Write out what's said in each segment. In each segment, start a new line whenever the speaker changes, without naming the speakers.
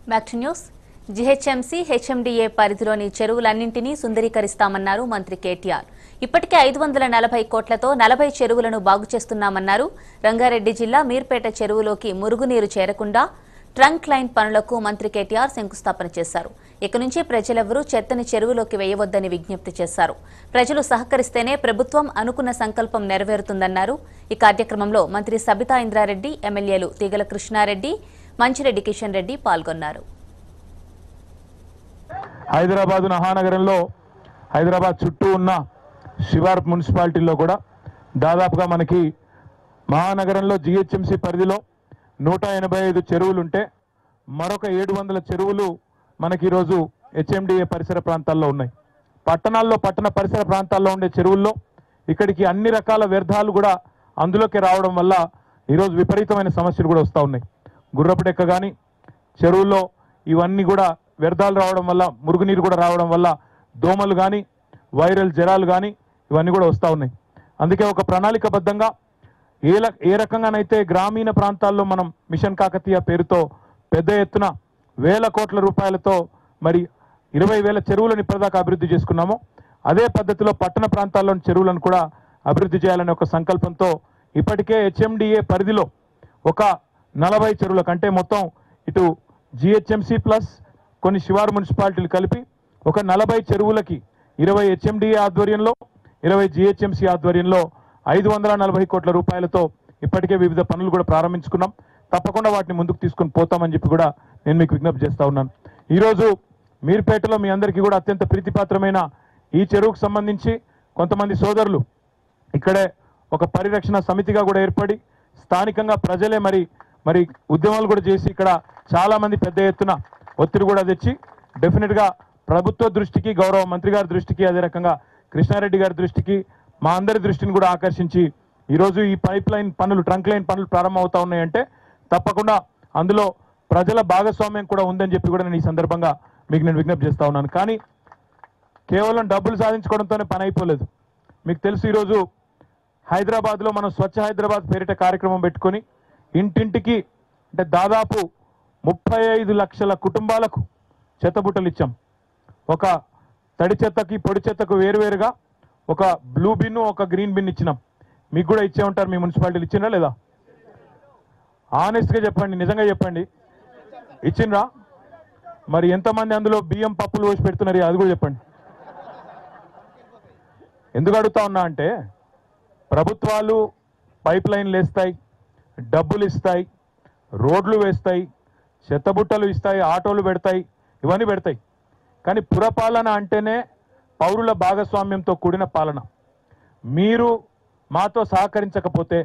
back to news GHMC HMDA పరిధిలోని చెరువులన్నింటినీ సుందరీకరిస్తామన్నారు మంత్రి కేటీఆర్ ఇప్పటికే ఐదు వందల నలభై కోట్లతో నలభై చెరువులను బాగు చేస్తున్నామన్నారు రంగారెడ్డి జిల్లా మీర్పేట చెరువులోకి మురుగునీరు చేరకుండా ట్రంక్ లైన్ పనులకు మంత్రి కేటీఆర్ శంకుస్థాపన చేశారు ఇక నుంచి ప్రజలెవరూ చెత్తని చెరువులోకి వేయవద్దని విజ్ఞప్తి చేశారు ప్రజలు సహకరిస్తేనే ప్రభుత్వం అనుకున్న సంకల్పం నెరవేరుతుందన్నారు ఈ కార్యక్రమంలో మంత్రి సబితా ఇంద్రారెడ్డి ఎమ్మెల్యేలు తీగల కృష్ణారెడ్డి మంచిరెడ్డి కిషన్ రెడ్డి పాల్గొన్నారు
హైదరాబాద్ మహానగరంలో హైదరాబాద్ చుట్టూ ఉన్న శివార్ మున్సిపాలిటీల్లో కూడా దాదాపుగా మనకి మహానగరంలో జిహెచ్ఎంసీ పరిధిలో నూట ఎనభై ఐదు చెరువులుంటే మరొక ఏడు వందల చెరువులు మనకి ఈరోజు హెచ్ఎండిఏ పరిసర ప్రాంతాల్లో ఉన్నాయి పట్టణాల్లో పట్టణ పరిసర ప్రాంతాల్లో ఉండే చెరువుల్లో ఇక్కడికి అన్ని రకాల వ్యర్థాలు కూడా అందులోకి రావడం వల్ల ఈరోజు విపరీతమైన సమస్యలు కూడా వస్తూ ఉన్నాయి గుర్రపు డెక్క కానీ చెరువుల్లో ఇవన్నీ కూడా వ్యర్థాలు రావడం వల్ల మురుగునీరు కూడా రావడం వల్ల దోమలు కానీ వైరల్ జ్వరాలు కానీ ఇవన్నీ కూడా వస్తూ ఉన్నాయి అందుకే ఒక ప్రణాళికబద్ధంగా ఏ ల- ఏ రకంగానైతే గ్రామీణ ప్రాంతాల్లో మనం మిషన్ కాకతీయ పేరుతో పెద్ద ఎత్తున వేల కోట్ల రూపాయలతో మరి ఇరవై వేల చెరువులను ఇప్పటిదాకా అభివృద్ధి చేసుకున్నామో అదే పద్ధతిలో పట్టణ ప్రాంతాల్లోని చెరువులను కూడా అభివృద్ధి చేయాలనే ఒక సంకల్పంతో ఇప్పటికే హెచ్ఎండిఏ పరిధిలో ఒక నలభై చెరువుల కంటే మొత్తం ఇటు జిహెచ్ఎంసీ ప్లస్ కొన్ని శివారు మున్సిపాలిటీలు కలిపి ఒక నలభై చెరువులకి ఇరవై హెచ్ఎండిఏ ఆధ్వర్యంలో ఇరవై జిహెచ్ఎంసీ ఆధ్వర్యంలో ఐదు వందల నలభై కోట్ల రూపాయలతో ఇప్పటికే వివిధ పనులు కూడా ప్రారంభించుకున్నాం తప్పకుండా వాటిని ముందుకు తీసుకొని పోతామని చెప్పి కూడా నేను మీకు విజ్ఞప్తి చేస్తా ఉన్నాను ఈరోజు మీర్పేటలో మీ అందరికీ కూడా అత్యంత ప్రీతిపాత్రమైన ఈ చెరువుకు సంబంధించి కొంతమంది సోదరులు ఇక్కడే ఒక పరిరక్షణ సమితిగా కూడా ఏర్పడి స్థానికంగా ప్రజలే మరి మరి ఉద్యమాలు కూడా చేసి ఇక్కడ చాలా మంది పెద్ద ఎత్తున ఒత్తిడి కూడా తెచ్చి డెఫినెట్ గా ప్రభుత్వ దృష్టికి గౌరవ మంత్రి గారి దృష్టికి అదే రకంగా కృష్ణారెడ్డి గారి దృష్టికి మా అందరి దృష్టిని కూడా ఆకర్షించి ఈరోజు ఈ పైప్ లైన్ పనులు ట్రంక్ లైన్ పనులు ప్రారంభం అవుతా ఉన్నాయంటే తప్పకుండా అందులో ప్రజల భాగస్వామ్యం కూడా ఉందని చెప్పి కూడా నేను ఈ సందర్భంగా మీకు నేను విజ్ఞప్తి చేస్తా ఉన్నాను కానీ కేవలం డబ్బులు సాధించుకోవడంతోనే పని అయిపోలేదు మీకు తెలుసు ఈరోజు హైదరాబాద్లో మనం స్వచ్ఛ హైదరాబాద్ పేరిట కార్యక్రమం పెట్టుకొని ఇంటింటికి అంటే దాదాపు ముప్పై ఐదు లక్షల కుటుంబాలకు చెత్తబుట్టలు ఇచ్చాం ఒక తడి చెత్తకి పొడి చెత్తకు వేరువేరుగా ఒక బ్లూ బిన్ ఒక గ్రీన్ బిన్ ఇచ్చినాం మీకు కూడా ఇచ్చే ఉంటారు మీ మున్సిపాలిటీలు ఇచ్చిండ్రా లేదా ఆనెస్ట్గా చెప్పండి నిజంగా చెప్పండి ఇచ్చిండ్రా మరి ఎంతమంది అందులో బియ్యం పప్పులు పోసి పెడుతున్నారు అది కూడా చెప్పండి ఎందుకు అడుగుతా ఉన్నా అంటే ప్రభుత్వాలు పైప్ లైన్లు వేస్తాయి డబ్బులు ఇస్తాయి రోడ్లు వేస్తాయి చెత్తబుట్టలు ఇస్తాయి ఆటోలు పెడతాయి ఇవన్నీ పెడతాయి కానీ పురపాలన అంటేనే పౌరుల భాగస్వామ్యంతో కూడిన పాలన మీరు మాతో సహకరించకపోతే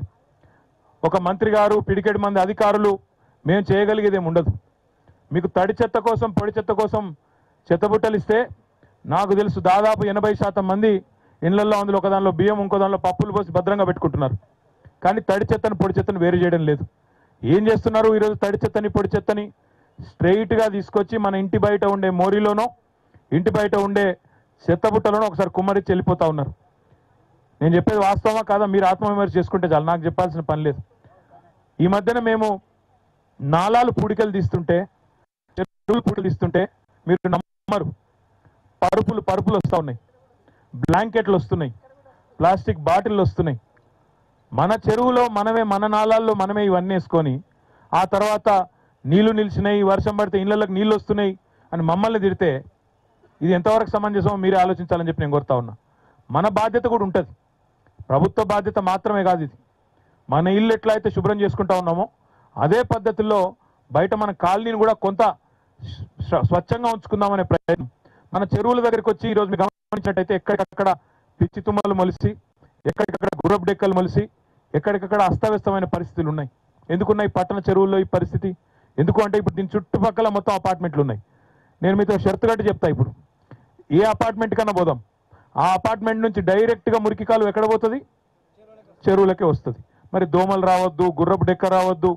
ఒక మంత్రి గారు పిడికెడు మంది అధికారులు మేము చేయగలిగేది ఏమి ఉండదు మీకు తడి చెత్త కోసం పొడి చెత్త కోసం చెత్తబుట్టలు ఇస్తే నాకు తెలుసు దాదాపు ఎనభై శాతం మంది ఇళ్లలో అందులో ఒక దానిలో బియ్యం ఇంకో దానిలో పప్పులు పోసి భద్రంగా పెట్టుకుంటున్నారు కానీ తడి చెత్తను పొడి చెత్తను వేరు చేయడం లేదు ఏం చేస్తున్నారు ఈరోజు తడి చెత్తని పొడి చెత్తని స్ట్రెయిట్గా తీసుకొచ్చి మన ఇంటి బయట ఉండే మోరీలోనో ఇంటి బయట ఉండే చెత్తబుట్టలోనో ఒకసారి కుమ్మరించి వెళ్ళిపోతా ఉన్నారు నేను చెప్పేది వాస్తవమా కాదా మీరు ఆత్మవిమర్శ చేసుకుంటే చాలు నాకు చెప్పాల్సిన పని లేదు ఈ మధ్యన మేము నాలాలు పూడికలు తీస్తుంటే చెరువులు పూడికలు తీస్తుంటే మీరు నమ్మరు పరుపులు పరుపులు వస్తూ ఉన్నాయి బ్లాంకెట్లు వస్తున్నాయి ప్లాస్టిక్ బాటిల్ వస్తున్నాయి మన చెరువులో మనమే మన నాళాల్లో మనమే ఇవన్నీ వేసుకొని ఆ తర్వాత నీళ్లు నిలిచినాయి వర్షం పడితే ఇళ్ళకి నీళ్ళు వస్తున్నాయి అని మమ్మల్ని తిడితే ఇది ఎంతవరకు సమంజసమో మీరే ఆలోచించాలని చెప్పి నేను కోరుతా ఉన్నా మన బాధ్యత కూడా ఉంటుంది ప్రభుత్వ బాధ్యత మాత్రమే కాదు ఇది మన ఇల్లు ఎట్లా అయితే శుభ్రం చేసుకుంటా ఉన్నామో అదే పద్ధతిలో బయట మన కాలనీని కూడా కొంత స్వ- స్వచ్ఛంగా ఉంచుకుందామనే ప్రయత్నం మన చెరువుల దగ్గరికి వచ్చి ఈరోజు మీరు గమనించినట్టయితే ఎక్కడికక్కడ పిచ్చి తుమ్మలు మొలిసి ఎక్కడికక్కడ గుర్రపు డెక్కలు మొలిసి ఎక్కడికక్కడ అస్తవ్యస్తమైన పరిస్థితులు ఉన్నాయి ఎందుకున్నాయి పట్టణ చెరువుల్లో ఈ పరిస్థితి ఎందుకు అంటే ఇప్పుడు దీని చుట్టుపక్కల మొత్తం అపార్ట్మెంట్లు ఉన్నాయి నేను మీతో షరతు కట్టి చెప్తా ఇప్పుడు ఏ అపార్ట్మెంట్ కన్నా పోదాం ఆ అపార్ట్మెంట్ నుంచి డైరెక్ట్ గా మురికి కాలు ఎక్కడ పోతుంది చెరువులకే వస్తుంది మరి దోమలు రావద్దు గుర్రపు డెక్క రావద్దు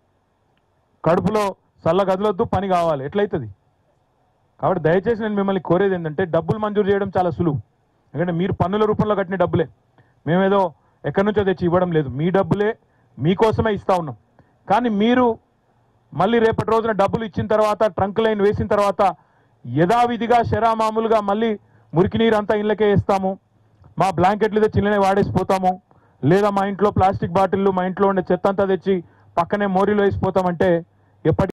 కడుపులో చల్ల గదిలొద్దు పని కావాలి ఎట్లయితుంది కాబట్టి దయచేసి నేను మిమ్మల్ని కోరేది ఏంటంటే డబ్బులు మంజూరు చేయడం చాలా సులువు ఎందుకంటే మీరు పన్నుల రూపంలో కట్టిన డబ్బులే మేమేదో ఎక్కడి నుంచో తెచ్చి ఇవ్వడం లేదు మీ డబ్బులే మీకోసమే ఇస్తా ఉన్నాం కానీ మీరు మళ్ళీ రేపటి రోజున డబ్బులు ఇచ్చిన తర్వాత ట్రంక్ లైన్ వేసిన తర్వాత యథావిధిగా శరా మామూలుగా మళ్ళీ మురికి నీరు అంతా ఇళ్ళకే వేస్తాము మా బ్లాంకెట్లు తెచ్చి ఇళ్ళనే వాడేసిపోతాము లేదా మా ఇంట్లో ప్లాస్టిక్ బాటిళ్ళు మా ఇంట్లో ఉండే చెత్త అంతా తెచ్చి పక్కనే మోరీలో వేసిపోతామంటే ఎప్పటి